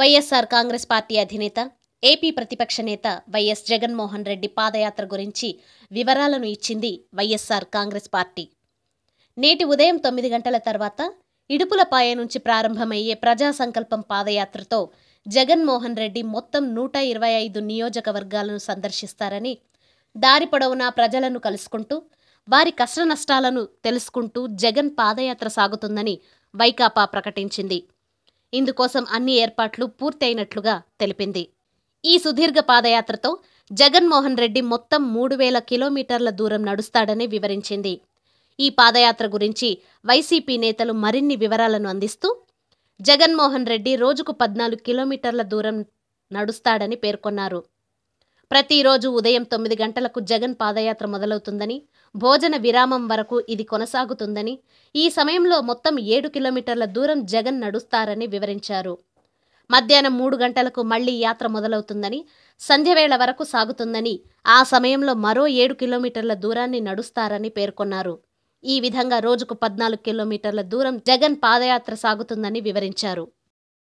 వైఎస్ఆర్ కాంగ్రెస్ పార్టీ అధినేత ఏపీ ప్రతిపక్ష నేత వైఎస్ జగన్మోహన్ రెడ్డి పాదయాత్ర గురించి వివరాలను ఇచ్చింది వైఎస్ఆర్ కాంగ్రెస్ పార్టీ నేటి ఉదయం తొమ్మిది గంటల తర్వాత ఇడుపులపాయ నుంచి ప్రారంభమయ్యే ప్రజా సంకల్పం పాదయాత్రతో జగన్మోహన్ రెడ్డి మొత్తం నూట ఇరవై ఐదు నియోజకవర్గాలను సందర్శిస్తారని దారి పొడవునా ప్రజలను కలుసుకుంటూ వారి కష్టనష్టాలను తెలుసుకుంటూ జగన్ పాదయాత్ర సాగుతుందని వైకాపా ప్రకటించింది ఇందుకోసం అన్ని ఏర్పాట్లు పూర్తయినట్లుగా తెలిపింది ఈ సుదీర్ఘ పాదయాత్రతో జగన్మోహన్ రెడ్డి మొత్తం మూడు వేల కిలోమీటర్ల దూరం నడుస్తాడని వివరించింది ఈ పాదయాత్ర గురించి వైసీపీ నేతలు మరిన్ని వివరాలను అందిస్తూ జగన్మోహన్ రెడ్డి రోజుకు పద్నాలుగు కిలోమీటర్ల దూరం నడుస్తాడని పేర్కొన్నారు ప్రతిరోజు ఉదయం తొమ్మిది గంటలకు జగన్ పాదయాత్ర మొదలవుతుందని భోజన విరామం వరకు ఇది కొనసాగుతుందని ఈ సమయంలో మొత్తం ఏడు కిలోమీటర్ల దూరం జగన్ నడుస్తారని వివరించారు మధ్యాహ్నం మూడు గంటలకు మళ్లీ యాత్ర మొదలవుతుందని సంధ్యవేళ వరకు సాగుతుందని ఆ సమయంలో మరో ఏడు కిలోమీటర్ల దూరాన్ని నడుస్తారని పేర్కొన్నారు ఈ విధంగా రోజుకు పద్నాలుగు కిలోమీటర్ల దూరం జగన్ పాదయాత్ర సాగుతుందని వివరించారు